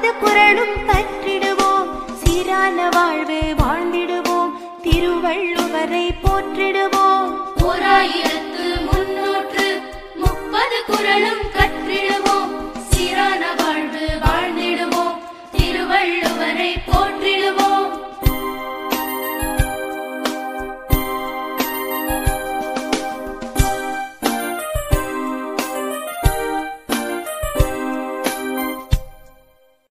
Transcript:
முப்பது குரலும் கற்றிடுவோம் சீரான வாழ்வு வாழ்ந்திடுவோம் திருவள்ளுவரை போற்றிடுவோம் ஓராயிரத்து முன்னூற்று முப்பது குரலும் கற்றிடுவோம்